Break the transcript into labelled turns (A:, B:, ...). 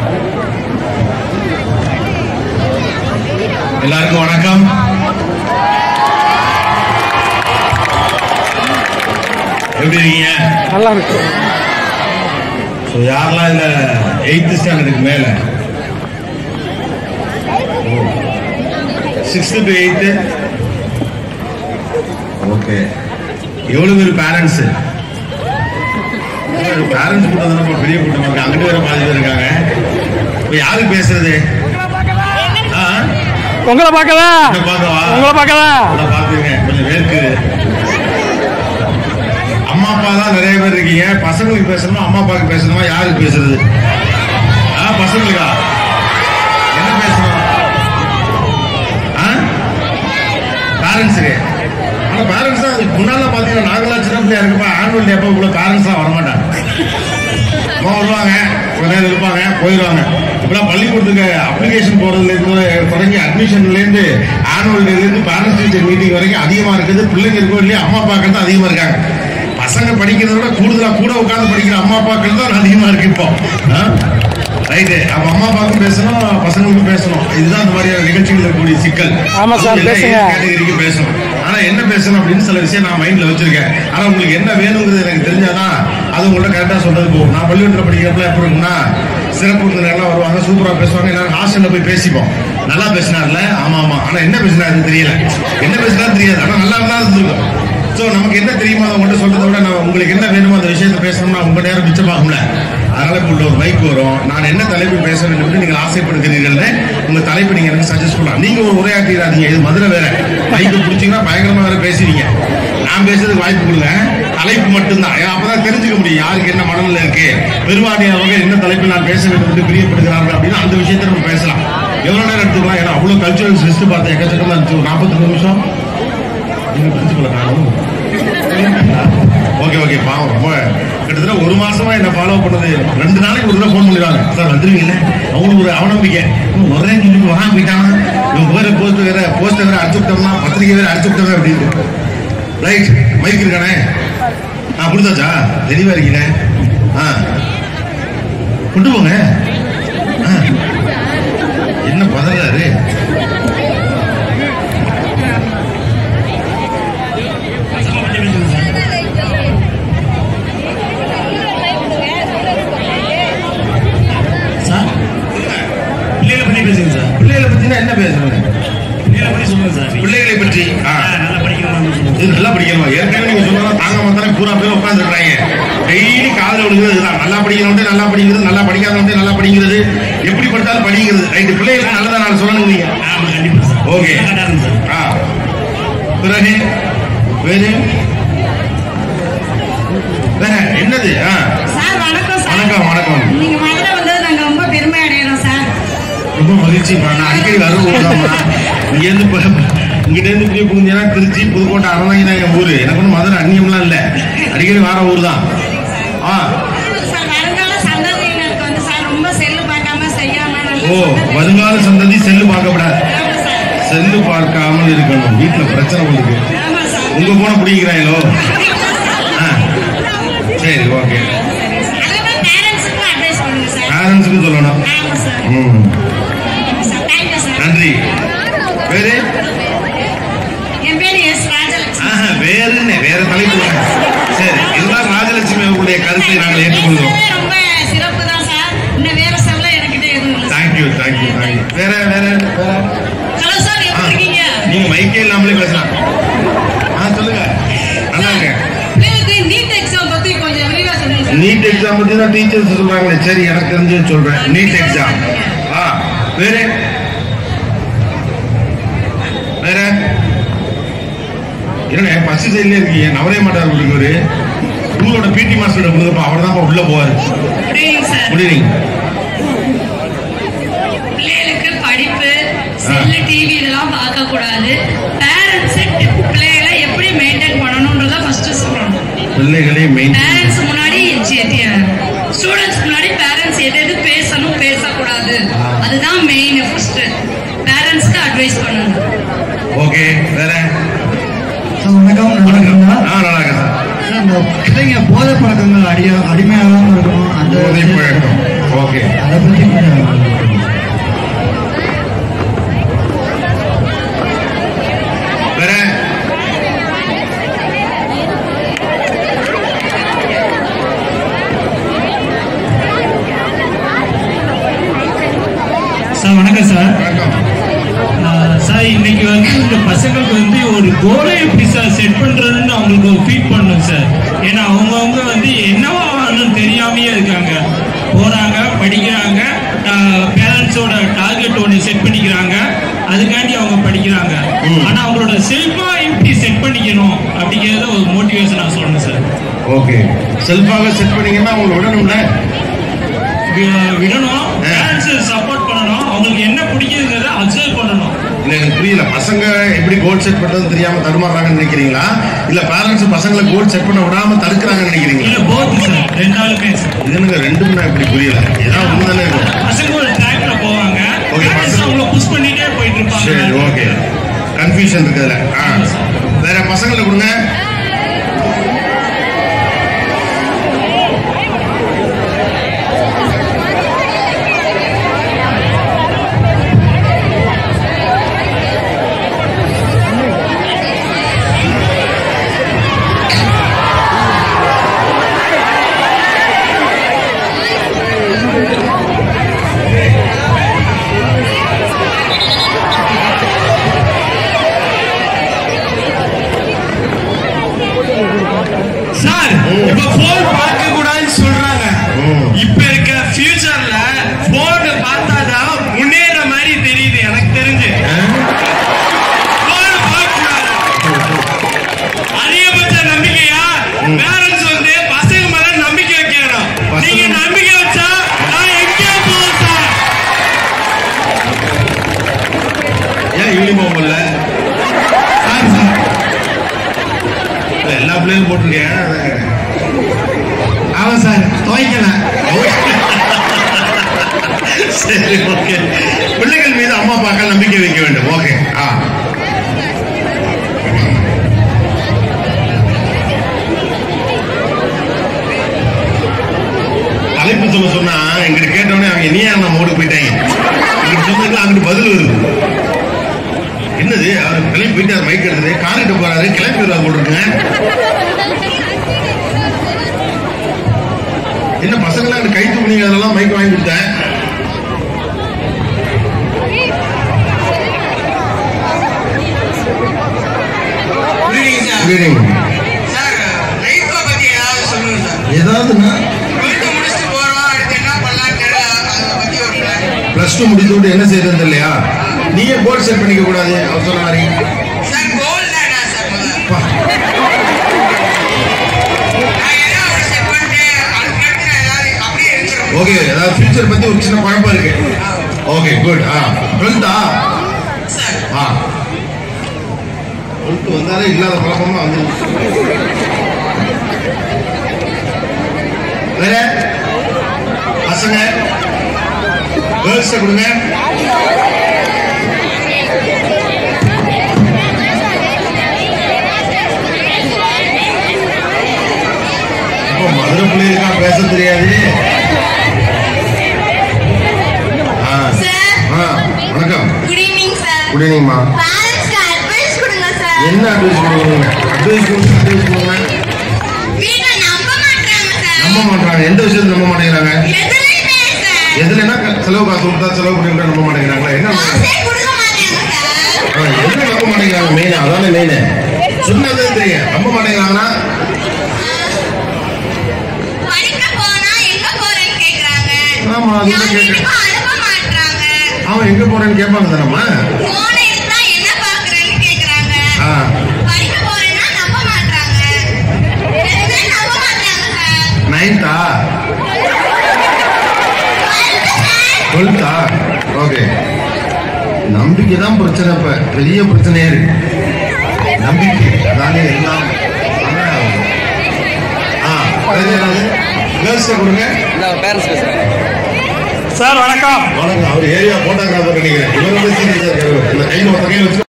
A: எல்லாருக்கும் வணக்கம் எப்படி இருக்கீங்க
B: நல்லா இருக்கு
A: ஸோ யாரெல்லாம் இந்த எயித்து ஸ்டாண்டர்டுக்கு மேல சிக்ஸ்த்து டு எயித்து ஓகே எவ்வளவு பேர் பேரண்ட்ஸ் பேரண்ட்ஸ் கூட்டம் தான் ரொம்ப பெரிய கூட்டமா இருக்கு அங்கிட்டு வேற பாதி பேர் இருக்காங்க இப்ப யாருக்கு பேசுறது ஆ?
B: உங்களை பார்க்கதா
A: இங்க பார்க்கவா?
B: உங்களை பார்க்கதா
A: நல்லா பாத்துங்க கொஞ்சம் வேர்க்குது அம்மா அப்பா தான் நிறைய பேர் இருக்கீங்க பசங்களுக்கு பேசணுமா அம்மா அப்பாவுக்கு பேசணுமா யாருக்கு பேசுறது ஆ பசங்களுக்கா என்ன பேசணும் பேரண்ட்ஸுக்கு ஆனா பேரண்ட்ஸ் தான் அதுக்கு முன்னால பாத்தீங்கன்னா நாங்களாம் சின்ன பிள்ளையா இருக்கப்ப ஆனுவல் டே அப்போ இவ்வளவு பேரண்ட்ஸ் எல்லாம் வரமாட்டாங்க அம்மா வருவாங்க கொஞ்ச நேரம் இருப்பாங்க போயிடுவாங்க இப்பெல்லாம் பள்ளிக்கூடத்துக்கு அப்ளிகேஷன் போறதுல இருந்து தொடங்கி அட்மிஷன்ல இருந்து ஆனுவல் டேல இருந்து பேரண்ட்ஸ் டீச்சர் மீட்டிங் வரைக்கும் அதிகமா இருக்குது பிள்ளைங்க இருக்கோ இல்லையா அம்மா அப்பாக்கள் தான் அதிகமா இருக்காங்க பசங்க படிக்கிறத விட கூடுதலா கூட உட்கார்ந்து படிக்கிற அம்மா அப்பாக்கள் தான் அதிகமா இருக்கு இப்போ ரைட்டு அப்ப அம்மா அப்பாவுக்கும் பேசணும் பசங்களுக்கும் பேசணும் இதுதான் இந்த மாதிரியான நிகழ்ச்சிகள் இருக்கக்கூடிய சிக்கல்
B: ஆமா சார்,
A: எல்லா
B: பேசுங்க.
A: கேட்டகரிக்கு பேசணும் ஆனா என்ன பேசணும் அப்படின்னு சில விஷயம் நான் மைண்ட்ல வச்சிருக்கேன் ஆனா உங்களுக்கு என்ன வேணுங்கிறது எனக்கு தெரிஞ்சாதான் அது உங்கள்ட்ட கரெக்டா சொல்றது போகும் நான் பள்ளிக்கூடத்துல படிக்கிறப்பல எப்படி இருக்கும்னா சிறப்பு விருந்தினர்லாம் வருவாங்க சூப்பரா பேசுவாங்க எல்லாரும் ஹாஸ்டல்ல போய் பேசிப்போம் நல்லா பேசினார்ல ஆமா ஆமா ஆனா என்ன பேசினாருன்னு தெரியல என்ன பேசினாரு தெரியாது ஆனா நல்லா இருந்தா இருந்திருக்கும் சோ நமக்கு என்ன தெரியுமோ அதை உங்கள்ட்ட சொல்றதை விட நான் உங்களுக்கு என்ன வேணுமோ அந்த விஷயத்தை பேசணும்னா உங்க நேரம் மிச்சமாகும்ல அதனால இப்போ உள்ள ஒரு மைக் வரும் நான் என்ன தலைப்பு பேச வேண்டும் என்று நீங்கள் ஆசைப்படுகிறீர்கள்னு உங்க தலைப்பு நீங்க எனக்கு சஜஸ்ட் பண்ணலாம் நீங்க ஒரு உரையாற்றிடாதீங்க இது மதுரை வேற மைக்கு பிடிச்சீங்கன்னா பயங்கரமா வேற பேசுவீங்க நான் பேசுறதுக்கு வாய்ப்பு கொடுங்க தலைப்பு மட்டும்தான் ஏன்னா அப்பதான் தெரிஞ்சுக்க முடியும் யாருக்கு என்ன மனநிலை இருக்கு பெருவாரியானவங்க என்ன தலைப்பில் நான் பேச வேண்டும் என்று பிரியப்படுகிறார்கள் அப்படின்னு அந்த விஷயத்தை நம்ம பேசலாம் எவ்வளவு நேரம் எடுத்துக்கலாம் ஏன்னா அவ்வளவு கல்ச்சுரல்ஸ் லிஸ்ட் பார்த்தேன் எக்கச்சக்கமா இருந்துச்சு ஒரு நாற்பத்தஞ்சு நிமிஷம் நீங்க பிரின்சிபலை காணும் ஓகே ஓகே பாவம் ரொம்ப கிட்டத்தட்ட ஒரு மாசமா என்ன ஃபாலோ பண்ணது ரெண்டு நாளைக்கு ஒரு தடவை ஃபோன் பண்ணிடுவாங்க சார் வந்துருவீங்கல்ல அவங்களுக்கு ஒரு அவநம்பிக்கை இவன் ஒரே சொல்லிட்டு வரான் போயிட்டானா இவன் வேற போஸ்ட் வேற போஸ்ட் வேற அடிச்சு விட்டோம்னா பத்திரிக்கை வேற அடிச்சு விட்டோமே அப்படின்னு ரைட் மைக் இருக்கானே ஆ கொடுத்தாச்சா தெளிவா இருக்கீங்க ஆ கொண்டு போங்க ஆ. என்ன பதறாரு
C: சார் பிள்ளைகளை பத்தி பேசுங்க சார்
A: பிள்ளைகளை பத்தினா என்ன பேசுறது
C: பிள்ளைகளை பத்தி சொல்லுங்க சார்
A: பிள்ளைகளை பற்றி ஆ
C: ஆ, நல்லா படிக்கணும்னு சொல்லுங்க
A: இது நல்லா படிக்கணுமா ஏற்கனவே நீங்க சொன்னா தாங்க மாத்தானே பூரா பேர் உட்காந்துருக்காங்க டெய்லி காதல விழுகிறது இதுதான் நல்லா படிக்கிறவன்ட்டு நல்லா படிக்கிறது நல்லா படிக்காதவன்ட்டு நல்லா படிக்கிறது எப்படி படித்தாலும் படிக்கிறது ரைட்டு பிள்ளைகளுக்கு நல்லதா நான் சொல்லணும் நீங்க
C: ஆமா கண்டிப்பா சார்
A: ஓகே.
C: கட்டாருங்க சார்
A: ஆ பிறகு வேறு வேற என்னது ஆ
D: சார் வணக்கம் சார்
A: வணக்கம் வணக்கம்
D: நீங்க மதுரை வந்தது நாங்க ரொம்ப பெருமை அடைகிறோம் சார்
A: ரொம்ப மகிழ்ச்சி நான் அடிக்கடி வர ஊர்தாம்மா இங்க இருந்து இங்கிட்ட இருந்து இப்படியே புகுந்தீங்கன்னா திருச்சி புதுக்கோட்டை அறந்தாங்க தான் என் ஊரு எனக்கு ஒன்றும் மதுரை அந்நியம்லாம் இல்ல அடிக்கடி வார ஊர் தான் ஆ
D: சார் வருங்கால சந்ததியினருக்கு வந்து சார் ரொம்ப செல்லு பார்க்காம செய்யாம நல்ல
A: ஓ
D: சந்ததி-
A: வருங்கால சந்ததி செல்லு பார்க்கப்படாது
D: ஆமா சார்
A: செல்லு பார்க்காமல் இருக்கணும் வீட்டுல பிரச்சனை உங்களுக்கு
D: ஆமா சார்
A: உங்க போன பிடிக்கிறாங்களோ ஆ சரி ஓகே
D: அதே மாதிரி பேரண்ட்ஸுக்கும் அட்வைஸ் பண்ணுங்க சார்
A: பேரண்ட்ஸுக்கு சொல்லணும்
D: ஆமா சார்
A: ம்
D: சார் தேங்க்யூ சார்
A: நன்றி வேறு
D: என் பேர் எஸ் ராஜலட்சுமி
A: ஆஹா வேறுன்னு வேற தலைப்பு வேணும். சரி இதுதான் ராஜலட்சுமி அவர்களுடைய கருத்தை நாங்கள் ஏற்றுக்கொள்கிறோம்
D: பேசுறதே ரொம்ப சிறப்பு தான் சார் இன்னும் வேற சொல்ல எனக்கிட்ட எதுவும் இல்லை சார்.
A: தேங்க்யூ தேங்க்யூ தேங்க்யூ வேற வேற வேற
D: ஹலோ சார்
A: ஆ,
D: எப்படி இருக்கீங்க
A: நீங்க மைக்கே இல்லாமலே பேசலாம் ஆ சொல்லுங்க நல்லா இருக்கேன்
D: பிள்ளைகளுக்கு நீட் எக்ஸாம் பத்தி கொஞ்சம் விரிவா சொல்லுங்க சார்
A: நீட் எக்ஸாம் பத்தி தான் டீச்சர்ஸ் சொல்றாங்களே சரி எனக்கு தெரிஞ்சு சொல்றேன் நீட் எக்ஸாம் ஆ வேற வேற என்ன பஸ் சைட்ல இருக்கீங்க நவரே மாட்டார் உங்களுக்கு உங்களோட பிடி மாஸ்டர் கொடுங்கப்பா அவர் தான் உள்ள போவாரு
D: good evening sir
A: good evening
D: பிள்ளைகளுக்கு படிப்பு செல்லு டிவி இதெல்லாம் பார்க்க கூடாது பேரண்ட்ஸ் பிள்ளைகளை எப்படி மெயின்டைன் பண்ணணும்ன்றத ஃபர்ஸ்ட் சொல்லணும்
A: பிள்ளைகளை மெயின்
D: பேரண்ட்ஸ் முன்னாடி ஸ்டூடெண்ட்ஸ் முன்னாடி பேரண்ட்ஸ் எது எது பேசணும் பேசக்கூடாது அதுதான் மெயின் ஃபர்ஸ்ட் பேரண்ட்ஸ்க்கு அட்வைஸ் பண்ணணும்
A: ஓகே வேற
B: சார் வணக்கம் நல்லா இருக்கீங்களா
A: ஆ நல்லா இருக்கேன் சார்
B: சார் இந்த பிள்ளைங்க போதை பழக்கங்கள் அடிய அடிமையாகாம இருக்கணும் அந்த
A: போதை
B: விஷயம்
A: பழக்கம் ஓகே
B: அதை பத்தி கொஞ்சம்
C: சார் வணக்கம் சார்
A: வணக்கம்
C: ஆஹ் சார் இன்னைக்கு வந்து இந்த பசங்களுக்கு வந்து ஒரு கோலை எப்படி சார் செட் பண்றதுன்னு அவங்களுக்கு ஒரு ஃபீட் பண்ணணும் சார் ஏன்னா அவங்கவுங்க வந்து என்னவா ஆகணும்னு தெரியாமையே இருக்காங்க போறாங்க படிக்கிறாங்க பேரண்ட்ஸோட டார்கெட் ஒன்று செட் பண்ணிக்கிறாங்க அதுக்காண்டி அவங்க படிக்கிறாங்க
A: ம்.
C: ஆனா அவங்களோட செல்ஃபா எப்படி செட் பண்ணிக்கணும் அப்படிங்கறத ஒரு மோட்டிவேஷனா சொல்லணும் சார்
A: ஓகே செல்ஃபாக செட் பண்ணீங்கன்னா அவங்களை விடணும்ல
C: வி- விடணும்
A: ஆ.
C: பேரண்ட்ஸ் சப்போர்ட் பண்ணணும் அவங்களுக்கு என்ன பிடிக்குதுங்கிறத அப்சர்வ் பண்ணணும்
A: இல்ல எனக்கு புரியல பசங்க எப்படி கோல் செட் பண்றது தெரியாம தடுமாறுறாங்கன்னு நினைக்கிறீங்களா இல்ல பேரண்ட்ஸ் பசங்களை கோல் செட் பண்ண விடாம தடுக்கிறாங்கன்னு நினைக்கிறீங்களா
C: இல்ல போத் சார் ரெண்டாலுமே சார்
A: இது எனக்கு ரெண்டும் நான் இப்படி புரியல ஏதாவது ஒண்ணு தானே இருக்கும்
C: பசங்க ஒரு ட்ராக்ல போவாங்க
A: Okay,
C: parents
A: பசங்க-
C: அவங்கள புஷ் பண்ணிட்டே போயிட்டு
A: சரி
C: இருப்பாங்க
A: ஓகே கன்ஃபியூஷன் இருக்குதுல ஆ. வேற பசங்களை கொடுங்க
E: சார் இப்ப போன் பார்க்க கூடாதுன்னு சொல்றாங்க
A: ம்.
E: இப்ப இருக்க ஃபியூச்சர்ல போன் பார்த்தாதான் முன்னேற மாதிரி தெரியுது எனக்கு தெரிஞ்சு போன் பார்க்க கூடாது அதிகபட்ச நம்பிக்கையா பேரண்ட்ஸ் வந்து பசங்க மேல நம்பிக்கை வைக்கணும்
A: பசங்க-
E: நீங்க நம்பிக்கை வச்சா நான் எங்கேயோ போவேன் சார்
A: ஏன் யூனிஃபார்ம் இல்ல
E: சார் சார்
A: இல்ல, எல்லா பிள்ளைகளும் போட்டிருக்கேன்
E: ஆமா சார் துவைக்கல
A: சரி ஓகே பிள்ளைகள் மீது அம்மா அப்பாக்கள் நம்பிக்கை வைக்க வேண்டும் ஓகே ஆ தலைப்பு சொல்ல சொன்னா எங்கிட்ட கேட்டோடனே அவங்க நீ நம்ம ஓடி போயிட்டாங்க இங்கிட்ட சொன்னதுக்கு அங்கிட்டு பதில் வருது என்னது அவர் கிளம்பி போயிட்டார் மைக் எடுத்தது காரிட்டு போறாரு கிளம்பி வருவார் போட்டிருக்குங்க என்ன பசங்களாம் அங்க கைத்து பண்ணி அதெல்லாம் மைக் வாங்கி கொடுத்தேன்
E: புரியுங்க சார்
A: Reading.
E: சார் லைஃப்பை பத்தி ஏதாவது சொல்லுங்க சார்
A: ஏதாவதுன்னா
E: டுவெல்த் முடிச்சுட்டு போறோம் அடுத்து என்ன பண்ணலாம்னு தெரியல அதை பத்தி ஒரு பிளான்
A: பிளஸ் டூ முடித்து விட்டு என்ன செய்யறது இல்லையா நீங்க கோல் செட் பண்ணிக்க கூடாது அவர் சொன்ன மாதிரி
E: சார் கோல் தானா சார் முதல்ல
A: பா,
E: நான் ஏதாவது ஒரு ஸ்டெப் பண்ணிட்டு அதுக்கடுத்து நான் ஏதாவது அப்படியே இருக்கிறோம்
A: ஓகே ஏதாவது ஃபியூச்சர் பத்தி ஒரு சின்ன குழப்பம் இருக்கு ஓகே குட் ஆ டுவெல்த்தா
E: சார்
A: ஆ டுவெல்த் வந்தாலே இல்லாத குழப்பமா வந்து வேற பசங்க கேர்ள்ஸ் கொடுங்க இப்போ மதுரை பிள்ளைகளுக்கா பேச தெரியாது ஆ
D: சார்
A: ஆ வணக்கம்
D: குட் ஈவினிங் சார்
A: குட் ஈவினிங்மா
D: பேரண்ட்ஸ்க்கு அட்வைஸ் கொடுங்க சார்
A: என்ன அட்வைஸ் பண்ணுவாங்க அட்வைஸ் கொடுங்க அட்வைஸ் பண்ணுங்க
D: வீட்ல நம்ப மாட்டாங்க சார்
A: நம்ப மாட்டாங்க எந்த விஷயத்துல நம்ப மாட்டேங்கிறாங்க
D: எதுலையுமே சார்
A: எதுலன்னா க- செலவு காசு கொடுத்தா செலவு பண்ணிவிட்டா நம்ப மாட்டேங்கிறாங்களா என்ன
D: காசே கொடுக்க மாட்டாங்க சார்
A: ஆ, எதுல நம்ப மாட்டேங்கிறாங்க மெயின் அதானே மெயின் சொன்னது தெரியும் நம்ப மாட்டேங்கிறாங்கன்னா
D: படிக்க போனா எங்க போறேன்னு கேக்குறாங்க
A: ஆமா, அதுதான்
D: நான்
A: கேக்குறேன்.
D: வீட்டுக்கு அனுப்ப மாட்டாங்க
A: அவன் எங்க போறேன்னு கேட்பாங்க தானம்மா
D: போனை எடுத்தா என்ன பாக்குறேன்னு கேக்குறாங்க
A: ஆ
D: படிக்க போறேன்னா நம்ப மாட்டாங்க எதுவுமே நம்ப மாட்டாங்க சார்
A: நைன்த்தா டுவெல்த்தா ஓகே நம்பிக்கை தான் பிரச்சனை இப்ப பெரிய பிரச்சனையே இருக்கு நம்பிக்கை அதானே எல்லாம் ஆ வேற யாராவது கேர்ள்ஸ் கொடுங்க
B: சார் வணக்கம்
A: வணக்கம் அவர் ஏரியா போட்டோகிராஃபர் நினைக்கிறேன் இவர் வந்து சீரியஸா இருக்காரு இந்த கையில ஒருத்த கையில வச்சு